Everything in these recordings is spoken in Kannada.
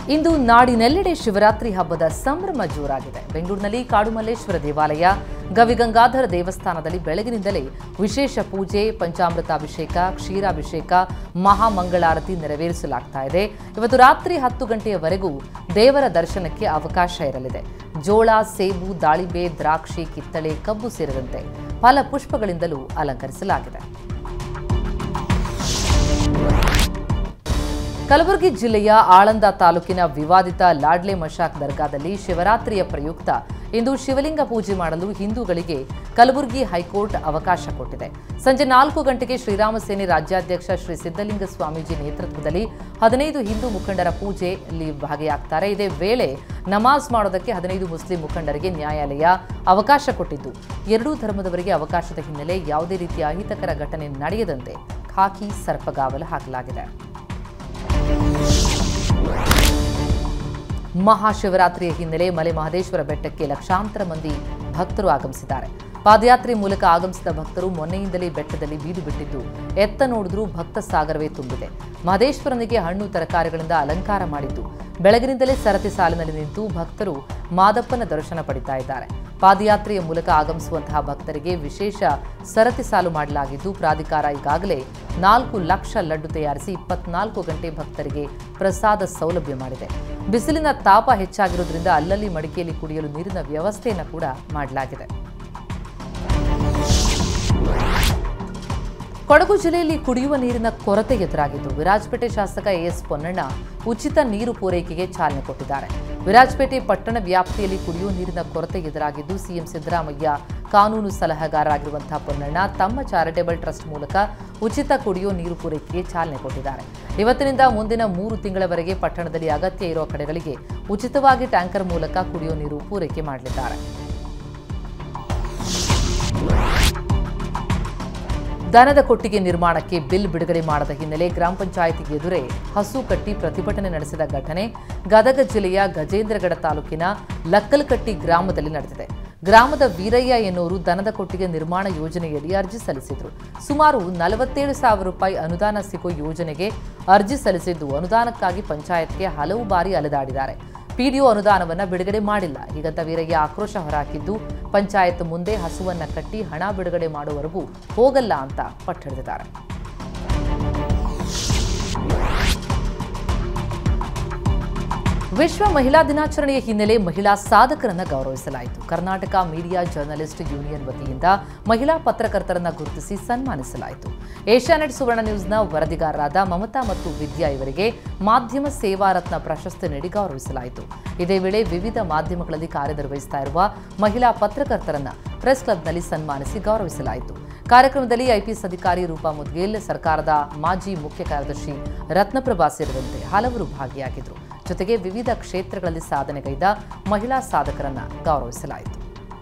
ಇಂದು ನಾಡಿನೆಲ್ಲೆಡೆ ಶಿವರಾತ್ರಿ ಹಬ್ಬದ ಸಂಭ್ರಮ ಜೋರಾಗಿದೆ ಬೆಂಗಳೂರಿನಲ್ಲಿ ಕಾಡುಮಲ್ಲೇಶ್ವರ ದೇವಾಲಯ ಗವಿಗಂಗಾಧರ ದೇವಸ್ಥಾನದಲ್ಲಿ ಬೆಳಗಿನಿಂದಲೇ ವಿಶೇಷ ಪೂಜೆ ಪಂಚಾಮೃತಾಭಿಷೇಕ ಕ್ಷೀರಾಭಿಷೇಕ ಮಹಾಮಂಗಳಾರತಿ ನೆರವೇರಿಸಲಾಗ್ತಾ ಇದೆ ಇವತ್ತು ರಾತ್ರಿ ಹತ್ತು ಗಂಟೆಯವರೆಗೂ ದೇವರ ದರ್ಶನಕ್ಕೆ ಅವಕಾಶ ಇರಲಿದೆ ಜೋಳ ಸೇಬು ದಾಳಿಂಬೆ ದ್ರಾಕ್ಷಿ ಕಿತ್ತಳೆ ಕಬ್ಬು ಸೇರಿದಂತೆ ಫಲ ಪುಷ್ಪಗಳಿಂದಲೂ ಅಲಂಕರಿಸಲಾಗಿದೆ ಕಲಬುರಗಿ ಜಿಲ್ಲೆಯ ಆಳಂದ ತಾಲೂಕಿನ ವಿವಾದಿತ ಲಾಡ್ಲೆ ಮಶಾಕ್ ದರ್ಗಾದಲ್ಲಿ ಶಿವರಾತ್ರಿಯ ಪ್ರಯುಕ್ತ ಇಂದು ಶಿವಲಿಂಗ ಪೂಜೆ ಮಾಡಲು ಹಿಂದೂಗಳಿಗೆ ಕಲಬುರಗಿ ಹೈಕೋರ್ಟ್ ಅವಕಾಶ ಕೊಟ್ಟಿದೆ ಸಂಜೆ ನಾಲ್ಕು ಗಂಟೆಗೆ ಶ್ರೀರಾಮ ಸೇನೆ ರಾಜ್ಯಾಧ್ಯಕ್ಷ ಶ್ರೀ ಸಿದ್ದಲಿಂಗ ಸ್ವಾಮೀಜಿ ನೇತೃತ್ವದಲ್ಲಿ ಹದಿನೈದು ಹಿಂದೂ ಮುಖಂಡರ ಪೂಜೆಯಲ್ಲಿ ಭಾಗಿಯಾಗ್ತಾರೆ ಇದೇ ವೇಳೆ ನಮಾಜ್ ಮಾಡೋದಕ್ಕೆ ಹದಿನೈದು ಮುಸ್ಲಿಂ ಮುಖಂಡರಿಗೆ ನ್ಯಾಯಾಲಯ ಅವಕಾಶ ಕೊಟ್ಟಿದ್ದು ಎರಡೂ ಧರ್ಮದವರಿಗೆ ಅವಕಾಶದ ಹಿನ್ನೆಲೆ ಯಾವುದೇ ರೀತಿಯ ಅಹಿತಕರ ಘಟನೆ ನಡೆಯದಂತೆ ಖಾಕಿ ಸರ್ಪಗಾವಲು ಹಾಕಲಾಗಿದೆ ಮಹಾಶಿವರಾತ್ರಿಯ ಹಿನ್ನೆಲೆ ಮಲೆ ಮಹದೇಶ್ವರ ಬೆಟ್ಟಕ್ಕೆ ಲಕ್ಷಾಂತರ ಮಂದಿ ಭಕ್ತರು ಆಗಮಿಸಿದ್ದಾರೆ ಪಾದಯಾತ್ರೆ ಮೂಲಕ ಆಗಮಿಸಿದ ಭಕ್ತರು ಮೊನ್ನೆಯಿಂದಲೇ ಬೆಟ್ಟದಲ್ಲಿ ಬೀಡು ಬಿಟ್ಟಿದ್ದು ಎತ್ತ ನೋಡಿದ್ರೂ ಭಕ್ತ ಸಾಗರವೇ ತುಂಬಿದೆ ಮಹದೇಶ್ವರನಿಗೆ ಹಣ್ಣು ತರಕಾರಿಗಳಿಂದ ಅಲಂಕಾರ ಮಾಡಿದ್ದು ಬೆಳಗಿನಿಂದಲೇ ಸರತಿ ಸಾಲಿನಲ್ಲಿ ನಿಂತು ಭಕ್ತರು ಮಾದಪ್ಪನ ದರ್ಶನ ಪಡಿತಾ ಇದ್ದಾರೆ ಪಾದಯಾತ್ರೆಯ ಮೂಲಕ ಆಗಮಿಸುವಂತಹ ಭಕ್ತರಿಗೆ ವಿಶೇಷ ಸರತಿ ಸಾಲು ಮಾಡಲಾಗಿದ್ದು ಪ್ರಾಧಿಕಾರ ಈಗಾಗಲೇ ನಾಲ್ಕು ಲಕ್ಷ ಲಡ್ಡು ತಯಾರಿಸಿ ಇಪ್ಪತ್ನಾಲ್ಕು ಗಂಟೆ ಭಕ್ತರಿಗೆ ಪ್ರಸಾದ ಸೌಲಭ್ಯ ಮಾಡಿದೆ ಬಿಸಿಲಿನ ತಾಪ ಹೆಚ್ಚಾಗಿರೋದ್ರಿಂದ ಅಲ್ಲಲ್ಲಿ ಮಡಿಕೆಯಲ್ಲಿ ಕುಡಿಯಲು ನೀರಿನ ವ್ಯವಸ್ಥೆಯನ್ನು ಕೂಡ ಮಾಡಲಾಗಿದೆ ಕೊಡಗು ಜಿಲ್ಲೆಯಲ್ಲಿ ಕುಡಿಯುವ ನೀರಿನ ಕೊರತೆ ಎದುರಾಗಿದ್ದು ವಿರಾಜಪೇಟೆ ಶಾಸಕ ಎಎಸ್ ಪೊನ್ನಣ್ಣ ಉಚಿತ ನೀರು ಪೂರೈಕೆಗೆ ಚಾಲನೆ ಕೊಟ್ಟಿದ್ದಾರೆ ವಿರಾಜಪೇಟೆ ಪಟ್ಟಣ ವ್ಯಾಪ್ತಿಯಲ್ಲಿ ಕುಡಿಯುವ ನೀರಿನ ಕೊರತೆ ಎದುರಾಗಿದ್ದು ಸಿಎಂ ಸಿದ್ದರಾಮಯ್ಯ ಕಾನೂನು ಸಲಹೆಗಾರರಾಗಿರುವಂತಹ ಪೊನ್ನಣ್ಣ ತಮ್ಮ ಚಾರಿಟೇಬಲ್ ಟ್ರಸ್ಟ್ ಮೂಲಕ ಉಚಿತ ಕುಡಿಯುವ ನೀರು ಪೂರೈಕೆಗೆ ಚಾಲನೆ ಕೊಟ್ಟಿದ್ದಾರೆ ಇವತ್ತಿನಿಂದ ಮುಂದಿನ ಮೂರು ತಿಂಗಳವರೆಗೆ ಪಟ್ಟಣದಲ್ಲಿ ಅಗತ್ಯ ಇರುವ ಕಡೆಗಳಿಗೆ ಉಚಿತವಾಗಿ ಟ್ಯಾಂಕರ್ ಮೂಲಕ ಕುಡಿಯುವ ನೀರು ಪೂರೈಕೆ ಮಾಡಲಿದ್ದಾರೆ ದನದ ಕೊಟ್ಟಿಗೆ ನಿರ್ಮಾಣಕ್ಕೆ ಬಿಲ್ ಬಿಡುಗಡೆ ಮಾಡದ ಹಿನ್ನೆಲೆ ಗ್ರಾಮ ಪಂಚಾಯಿತಿ ಎದುರೇ ಹಸು ಕಟ್ಟಿ ಪ್ರತಿಭಟನೆ ನಡೆಸಿದ ಘಟನೆ ಗದಗ ಜಿಲ್ಲೆಯ ಗಜೇಂದ್ರಗಡ ತಾಲೂಕಿನ ಲಕ್ಕಲಕಟ್ಟಿ ಗ್ರಾಮದಲ್ಲಿ ನಡೆದಿದೆ ಗ್ರಾಮದ ವೀರಯ್ಯ ಎನ್ನುವರು ದನದ ಕೊಟ್ಟಿಗೆ ನಿರ್ಮಾಣ ಯೋಜನೆಯಲ್ಲಿ ಅರ್ಜಿ ಸಲ್ಲಿಸಿದ್ರು ಸುಮಾರು ನಲವತ್ತೇಳು ಸಾವಿರ ರೂಪಾಯಿ ಅನುದಾನ ಸಿಗೋ ಯೋಜನೆಗೆ ಅರ್ಜಿ ಸಲ್ಲಿಸಿದ್ದು ಅನುದಾನಕ್ಕಾಗಿ ಪಂಚಾಯತ್ಗೆ ಹಲವು ಬಾರಿ ಅಲೆದಾಡಿದ್ದಾರೆ ಪಿಡಿಒ ಅನುದಾನವನ್ನ ಬಿಡುಗಡೆ ಮಾಡಿಲ್ಲ ಹೀಗಂತ ವೀರಯ್ಯ ಆಕ್ರೋಶ ಹೊರಹಾಕಿದ್ದು ಪಂಚಾಯತ್ ಮುಂದೆ ಹಸುವನ್ನ ಕಟ್ಟಿ ಹಣ ಬಿಡುಗಡೆ ಮಾಡುವವರೆಗೂ ಹೋಗಲ್ಲ ಅಂತ ಪಟ್ಟಿಡಿದಿದ್ದಾರೆ ವಿಶ್ವ ಮಹಿಳಾ ದಿನಾಚರಣೆಯ ಹಿನ್ನೆಲೆ ಮಹಿಳಾ ಸಾಧಕರನ್ನ ಗೌರವಿಸಲಾಯಿತು ಕರ್ನಾಟಕ ಮೀಡಿಯಾ ಜರ್ನಲಿಸ್ಟ್ ಯೂನಿಯನ್ ವತಿಯಿಂದ ಮಹಿಳಾ ಪತ್ರಕರ್ತರನ್ನ ಗುರುತಿಸಿ ಸನ್ಮಾನಿಸಲಾಯಿತು ಏಷ್ಯಾನೆಟ್ ಸುವರ್ಣ ನ್ಯೂಸ್ನ ವರದಿಗಾರರಾದ ಮಮತಾ ಮತ್ತು ವಿದ್ಯಾ ಇವರಿಗೆ ಮಾಧ್ಯಮ ಸೇವಾ ರತ್ನ ಪ್ರಶಸ್ತಿ ನೀಡಿ ಗೌರವಿಸಲಾಯಿತು ಇದೇ ವೇಳೆ ವಿವಿಧ ಮಾಧ್ಯಮಗಳಲ್ಲಿ ಕಾರ್ಯನಿರ್ವಹಿಸ್ತಾ ಇರುವ ಮಹಿಳಾ ಪತ್ರಕರ್ತರನ್ನ ಪ್ರೆಸ್ ಕ್ಲಬ್ನಲ್ಲಿ ಸನ್ಮಾನಿಸಿ ಗೌರವಿಸಲಾಯಿತು ಕಾರ್ಯಕ್ರಮದಲ್ಲಿ ಐಪಿಎಸ್ ಅಧಿಕಾರಿ ರೂಪಾ ಮುದ್ಗೇಲ್ ಸರ್ಕಾರದ ಮಾಜಿ ಮುಖ್ಯ ಕಾರ್ಯದರ್ಶಿ ರತ್ನಪ್ರಭಾ ಸೇರಿದಂತೆ ಹಲವರು ಭಾಗಿಯಾಗಿದ್ದರು ಜೊತೆಗೆ ವಿವಿಧ ಕ್ಷೇತ್ರಗಳಲ್ಲಿ ಸಾಧನೆಗೈದ ಮಹಿಳಾ ಸಾಧಕರನ್ನ ಗೌರವಿಸಲಾಯಿತು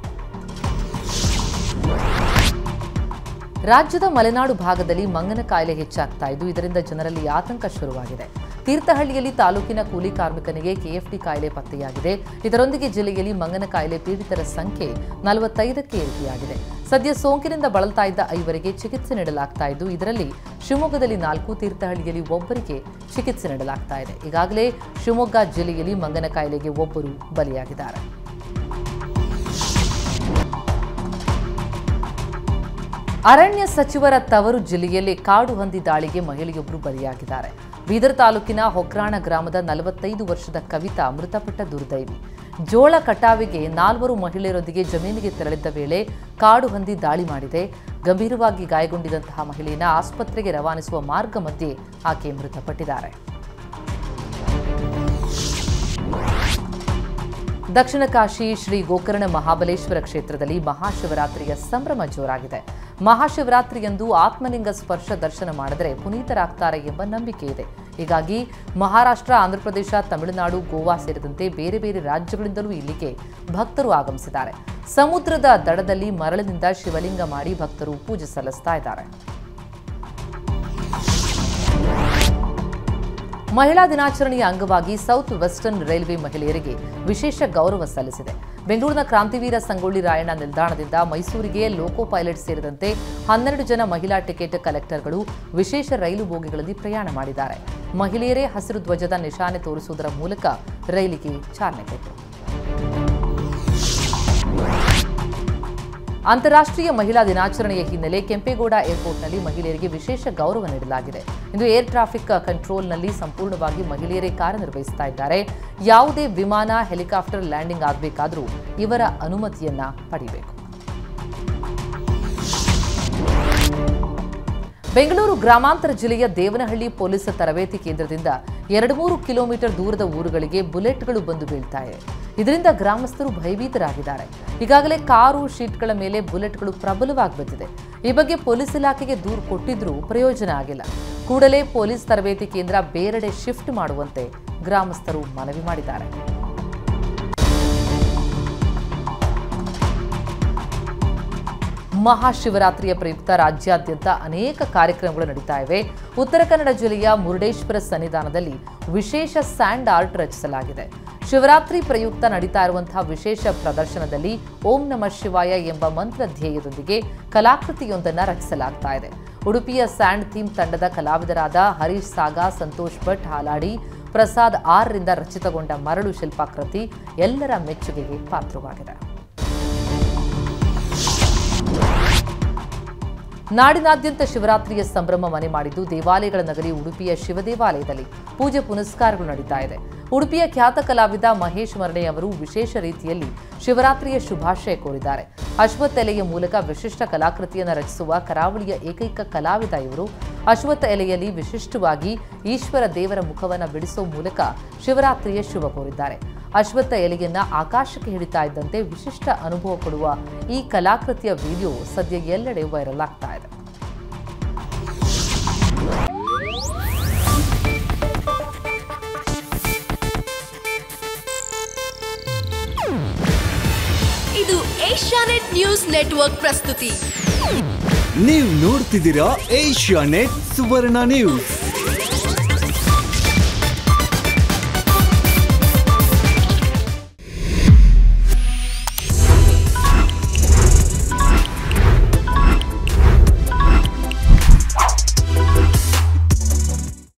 ರಾಜ್ಯದ ಮಲೆನಾಡು ಭಾಗದಲ್ಲಿ ಮಂಗನ ಕಾಯಿಲೆ ಹೆಚ್ಚಾಗ್ತಾ ಇದ್ದು ಇದರಿಂದ ಜನರಲ್ಲಿ ಆತಂಕ ಶುರುವಾಗಿದೆ ತೀರ್ಥಹಳ್ಳಿಯಲ್ಲಿ ತಾಲೂಕಿನ ಕೂಲಿ ಕಾರ್ಮಿಕನಿಗೆ ಕೆಎಫ್ಡಿ ಕಾಯಿಲೆ ಪತ್ತೆಯಾಗಿದೆ ಇದರೊಂದಿಗೆ ಜಿಲ್ಲೆಯಲ್ಲಿ ಮಂಗನ ಕಾಯಿಲೆ ಪೀಡಿತರ ಸಂಖ್ಯೆ ನಲವತ್ತೈದಕ್ಕೆ ಏರಿಕೆಯಾಗಿದೆ ಸದ್ಯ ಸೋಂಕಿನಿಂದ ಬಳಲ್ತಾ ಇದ್ದ ಐವರಿಗೆ ಚಿಕಿತ್ಸೆ ನೀಡಲಾಗ್ತಾ ಇದ್ದು ಇದರಲ್ಲಿ ಶಿವಮೊಗ್ಗದಲ್ಲಿ ನಾಲ್ಕು ತೀರ್ಥಹಳ್ಳಿಯಲ್ಲಿ ಒಬ್ಬರಿಗೆ ಚಿಕಿತ್ಸೆ ನೀಡಲಾಗ್ತಾ ಇದೆ ಈಗಾಗಲೇ ಶಿವಮೊಗ್ಗ ಜಿಲ್ಲೆಯಲ್ಲಿ ಮಂಗನ ಕಾಯಿಲೆಗೆ ಒಬ್ಬರು ಬಲಿಯಾಗಿದ್ದಾರೆ ಅರಣ್ಯ ಸಚಿವರ ತವರು ಜಿಲ್ಲೆಯಲ್ಲಿ ಕಾಡು ಹಂದಿ ದಾಳಿಗೆ ಮಹಿಳೆಯೊಬ್ಬರು ಬಲಿಯಾಗಿದ್ದಾರೆ ಬೀದರ್ ತಾಲೂಕಿನ ಹೊಕ್ರಾಣ ಗ್ರಾಮದ ನಲವತ್ತೈದು ವರ್ಷದ ಕವಿತಾ ಮೃತಪಟ್ಟ ದುರ್ದೈವಿ ಜೋಳ ಕಟಾವಿಗೆ ನಾಲ್ವರು ಮಹಿಳೆಯರೊಂದಿಗೆ ಜಮೀನಿಗೆ ತೆರಳಿದ್ದ ವೇಳೆ ಕಾಡು ಹಂದಿ ದಾಳಿ ಮಾಡಿದೆ ಗಂಭೀರವಾಗಿ ಗಾಯಗೊಂಡಿದ್ದಂತಹ ಮಹಿಳೆಯನ್ನ ಆಸ್ಪತ್ರೆಗೆ ರವಾನಿಸುವ ಮಾರ್ಗ ಮಧ್ಯೆ ಆಕೆ ಮೃತಪಟ್ಟಿದ್ದಾರೆ ದಕ್ಷಿಣ ಕಾಶಿ ಶ್ರೀ ಗೋಕರ್ಣ ಮಹಾಬಲೇಶ್ವರ ಕ್ಷೇತ್ರದಲ್ಲಿ ಮಹಾಶಿವರಾತ್ರಿಯ ಸಂಭ್ರಮ ಜೋರಾಗಿದೆ ಮಹಾಶಿವರಾತ್ರಿಯಂದು ಆತ್ಮಲಿಂಗ ಸ್ಪರ್ಶ ದರ್ಶನ ಮಾಡಿದರೆ ಪುನೀತರಾಗ್ತಾರೆ ಎಂಬ ನಂಬಿಕೆ ಇದೆ ಹೀಗಾಗಿ ಮಹಾರಾಷ್ಟ್ರ ಆಂಧ್ರಪ್ರದೇಶ ತಮಿಳುನಾಡು ಗೋವಾ ಸೇರಿದಂತೆ ಬೇರೆ ಬೇರೆ ರಾಜ್ಯಗಳಿಂದಲೂ ಇಲ್ಲಿಗೆ ಭಕ್ತರು ಆಗಮಿಸಿದ್ದಾರೆ ಸಮುದ್ರದ ದಡದಲ್ಲಿ ಮರಳಿನಿಂದ ಶಿವಲಿಂಗ ಮಾಡಿ ಭಕ್ತರು ಪೂಜೆ ಸಲ್ಲಿಸ್ತಾ ಇದ್ದಾರೆ ಮಹಿಳಾ ದಿನಾಚರಣೆಯ ಅಂಗವಾಗಿ ಸೌತ್ ವೆಸ್ಟರ್ನ್ ರೈಲ್ವೆ ಮಹಿಳೆಯರಿಗೆ ವಿಶೇಷ ಗೌರವ ಸಲ್ಲಿಸಿದೆ ಬೆಂಗಳೂರಿನ ಕ್ರಾಂತಿವೀರ ಸಂಗೊಳ್ಳಿ ರಾಯಣ್ಣ ನಿಲ್ದಾಣದಿಂದ ಮೈಸೂರಿಗೆ ಲೋಕೋ ಪೈಲಟ್ ಸೇರಿದಂತೆ ಹನ್ನೆರಡು ಜನ ಮಹಿಳಾ ಟಿಕೆಟ್ ಕಲೆಕ್ಟರ್ಗಳು ವಿಶೇಷ ರೈಲು ಬೋಗಿಗಳಲ್ಲಿ ಪ್ರಯಾಣ ಮಾಡಿದ್ದಾರೆ ಮಹಿಳೆಯರೇ ಹಸಿರು ಧ್ವಜದ ನಿಶಾನೆ ತೋರಿಸುವುದರ ಮೂಲಕ ರೈಲಿಗೆ ಚಾಲನೆ ಕೊಟ್ಟರು ಅಂತಾರಾಷ್ಟ್ರೀಯ ಮಹಿಳಾ ದಿನಾಚರಣೆಯ ಹಿನ್ನೆಲೆ ಕೆಂಪೇಗೌಡ ಏರ್ಪೋರ್ಟ್ನಲ್ಲಿ ಮಹಿಳೆಯರಿಗೆ ವಿಶೇಷ ಗೌರವ ನೀಡಲಾಗಿದೆ ಇಂದು ಏರ್ ಟ್ರಾಫಿಕ್ ಕಂಟ್ರೋಲ್ನಲ್ಲಿ ಸಂಪೂರ್ಣವಾಗಿ ಮಹಿಳೆಯರೇ ಕಾರ್ಯನಿರ್ವಹಿಸ್ತಾ ಇದ್ದಾರೆ ಯಾವುದೇ ವಿಮಾನ ಹೆಲಿಕಾಪ್ಟರ್ ಲ್ಯಾಂಡಿಂಗ್ ಆಗಬೇಕಾದರೂ ಇವರ ಅನುಮತಿಯನ್ನ ಪಡೆಯಬೇಕು ಬೆಂಗಳೂರು ಗ್ರಾಮಾಂತರ ಜಿಲ್ಲೆಯ ದೇವನಹಳ್ಳಿ ಪೊಲೀಸ್ ತರಬೇತಿ ಕೇಂದ್ರದಿಂದ ಎರಡು ಮೂರು ಕಿಲೋಮೀಟರ್ ದೂರದ ಊರುಗಳಿಗೆ ಬುಲೆಟ್ಗಳು ಬಂದು ಬೀಳ್ತಾ ಇವೆ ಇದರಿಂದ ಗ್ರಾಮಸ್ಥರು ಭಯಭೀತರಾಗಿದ್ದಾರೆ ಈಗಾಗಲೇ ಕಾರು ಶೀಟ್ಗಳ ಮೇಲೆ ಬುಲೆಟ್ಗಳು ಪ್ರಬಲವಾಗಿ ಬಂದಿದೆ ಈ ಬಗ್ಗೆ ಪೊಲೀಸ್ ಇಲಾಖೆಗೆ ದೂರು ಕೊಟ್ಟಿದ್ರೂ ಪ್ರಯೋಜನ ಆಗಿಲ್ಲ ಕೂಡಲೇ ಪೊಲೀಸ್ ತರಬೇತಿ ಕೇಂದ್ರ ಬೇರೆಡೆ ಶಿಫ್ಟ್ ಮಾಡುವಂತೆ ಗ್ರಾಮಸ್ಥರು ಮನವಿ ಮಾಡಿದ್ದಾರೆ ಮಹಾಶಿವರಾತ್ರಿಯ ಪ್ರಯುಕ್ತ ರಾಜ್ಯಾದ್ಯಂತ ಅನೇಕ ಕಾರ್ಯಕ್ರಮಗಳು ನಡೀತಾ ಇವೆ ಉತ್ತರ ಕನ್ನಡ ಜಿಲ್ಲೆಯ ಮುರುಡೇಶ್ವರ ಸನ್ನಿಧಾನದಲ್ಲಿ ವಿಶೇಷ ಸ್ಯಾಂಡ್ ಆರ್ಟ್ ರಚಿಸಲಾಗಿದೆ ಶಿವರಾತ್ರಿ ಪ್ರಯುಕ್ತ ನಡೀತಾ ಇರುವಂತಹ ವಿಶೇಷ ಪ್ರದರ್ಶನದಲ್ಲಿ ಓಂ ನಮಃ ಶಿವಾಯ ಎಂಬ ಮಂತ್ರ ಧ್ಯೇಯದೊಂದಿಗೆ ಕಲಾಕೃತಿಯೊಂದನ್ನು ರಚಿಸಲಾಗ್ತಾ ಇದೆ ಉಡುಪಿಯ ಸ್ಯಾಂಡ್ ಥೀಮ್ ತಂಡದ ಕಲಾವಿದರಾದ ಹರೀಶ್ ಸಾಗಾ ಸಂತೋಷ್ ಭಟ್ ಹಾಲಾಡಿ ಪ್ರಸಾದ್ ಆರ್ ರಿಂದ ರಚಿತಗೊಂಡ ಮರಳು ಶಿಲ್ಪಾಕೃತಿ ಎಲ್ಲರ ಮೆಚ್ಚುಗೆಗೆ ಪಾತ್ರವಾಗಿದೆ ನಾಡಿನಾದ್ಯಂತ ಶಿವರಾತ್ರಿಯ ಸಂಭ್ರಮ ಮನೆ ಮಾಡಿದ್ದು ದೇವಾಲಯಗಳ ನಗರಿ ಉಡುಪಿಯ ಶಿವ ದೇವಾಲಯದಲ್ಲಿ ಪೂಜೆ ಪುನಸ್ಕಾರಗಳು ನಡೀತಾ ಇದೆ ಉಡುಪಿಯ ಖ್ಯಾತ ಕಲಾವಿದ ಮಹೇಶ್ ಮರ್ಣೆ ಅವರು ವಿಶೇಷ ರೀತಿಯಲ್ಲಿ ಶಿವರಾತ್ರಿಯ ಶುಭಾಶಯ ಕೋರಿದ್ದಾರೆ ಅಶ್ವತ್ಥ ಎಲೆಯ ಮೂಲಕ ವಿಶಿಷ್ಟ ಕಲಾಕೃತಿಯನ್ನು ರಚಿಸುವ ಕರಾವಳಿಯ ಏಕೈಕ ಕಲಾವಿದ ಇವರು ಅಶ್ವತ್ಥ ಎಲೆಯಲ್ಲಿ ವಿಶಿಷ್ಟವಾಗಿ ಈಶ್ವರ ದೇವರ ಮುಖವನ್ನು ಬಿಡಿಸುವ ಮೂಲಕ ಶಿವರಾತ್ರಿಯ ಶುಭ ಕೋರಿದ್ದಾರೆ ಅಶ್ವತ್ಥ ಎಲೆಯನ್ನ ಆಕಾಶಕ್ಕೆ ಹಿಡಿತಾ ಇದ್ದಂತೆ ವಿಶಿಷ್ಟ ಅನುಭವ ಕೊಡುವ ಈ ಕಲಾಕೃತಿಯ ವಿಡಿಯೋ ಸದ್ಯ ಎಲ್ಲೆಡೆ ವೈರಲ್ ಆಗ್ತಾ ಇದೆ ಇದು ಏಷ್ಯಾನೆಟ್ ನ್ಯೂಸ್ ನೆಟ್ವರ್ಕ್ ಪ್ರಸ್ತುತಿ ನೀವು ನೋಡ್ತಿದ್ದೀರಾ ಏಷ್ಯಾ ನೆಟ್ ಸುವರ್ಣ ನ್ಯೂಸ್